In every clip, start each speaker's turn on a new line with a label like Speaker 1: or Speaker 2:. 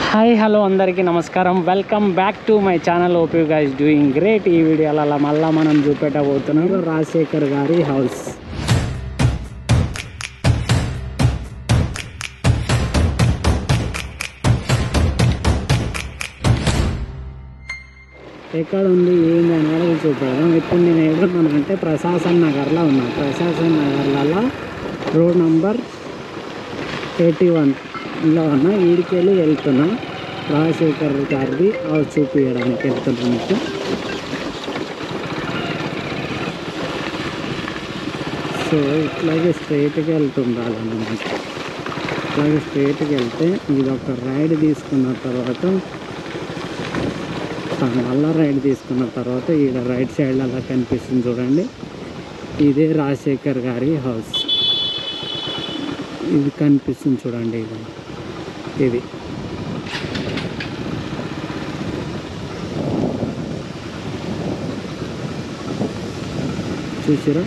Speaker 1: hi hello అందరికీ నమస్కారం welcome back to my channel hope guys doing great ఈ వీడియోలలో మళ్ళీ మనం చూపెట్టబోతున్నాం రాజశేఖర్ గారి హౌస్ ఎక్కడ ఉంది ఏంది అనేది చూపెడదాం ఇప్పుడు నేను ఎక్కడున్నాను అంటే ప్రశాసన్ నగర్లో ఉన్నా ప్రశాసన్ నగర్లలో రోడ్ నంబర్ ఎయిటీ వన్లో ఉన్న ఈడికెళ్ళి వెళ్తున్నా రాజశేఖర్ గారిది హౌస్ చూపించడానికి వెళ్తున్నా మీకు సో ఇట్లాగే స్ట్రైట్గా వెళ్తుండాలన్నమాట ఇట్లాగే స్ట్రైట్గా వెళ్తే ఇది ఒక రైడ్ తీసుకున్న తర్వాత మళ్ళా రైడ్ తీసుకున్న తర్వాత ఈడ రైట్ సైడ్ అలా కనిపిస్తుంది చూడండి ఇదే రాజశేఖర్ గారి హౌస్ ఇది కనిపిస్తుంది చూడండి ఇది ఇది చూసిరా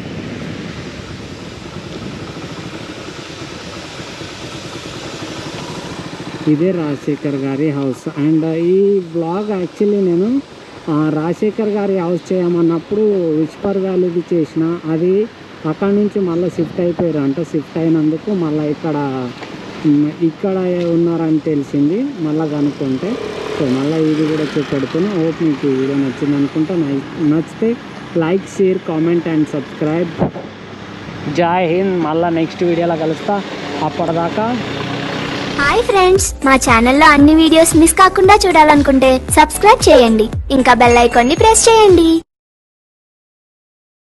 Speaker 1: ఇదే రాజశేఖర్ గారి హౌస్ అండ్ ఈ బ్లాగ్ యాక్చువల్లీ నేను ఆ, రాజశేఖర్ గారి హౌస్ చేయమన్నప్పుడు విస్పర్ వ్యాలీది చేసిన అది అక్కడి నుంచి మళ్ళీ షిఫ్ట్ అయిపోయారు అంటే షిఫ్ట్ అయినందుకు మళ్ళీ ఇక్కడ ఉమ్, ఇక్కడ ఉన్నారని తెలిసింది మళ్ళీ కనుక్కుంటే సో మళ్ళీ ఇది కూడా చూపెడుతున్నా హోప్ మీకు ఈ వీడియో నచ్చింది అనుకుంటా నై- నచ్చితే like share comment and subscribe Jai Hind మళ్ళీ నెక్స్ట్ వీడియోలో కలుస్తా అప్పటిదాకా
Speaker 2: హాయ్ ఫ్రెండ్స్ మా ఛానల్లో అన్ని వీడియోస్ మిస్ కాకుండా చూడాలనుకుంటే సబ్స్క్రైబ్ చేయండి ఇంకా బెల్ ఐకాన్ని ప్రెస్ చేయండి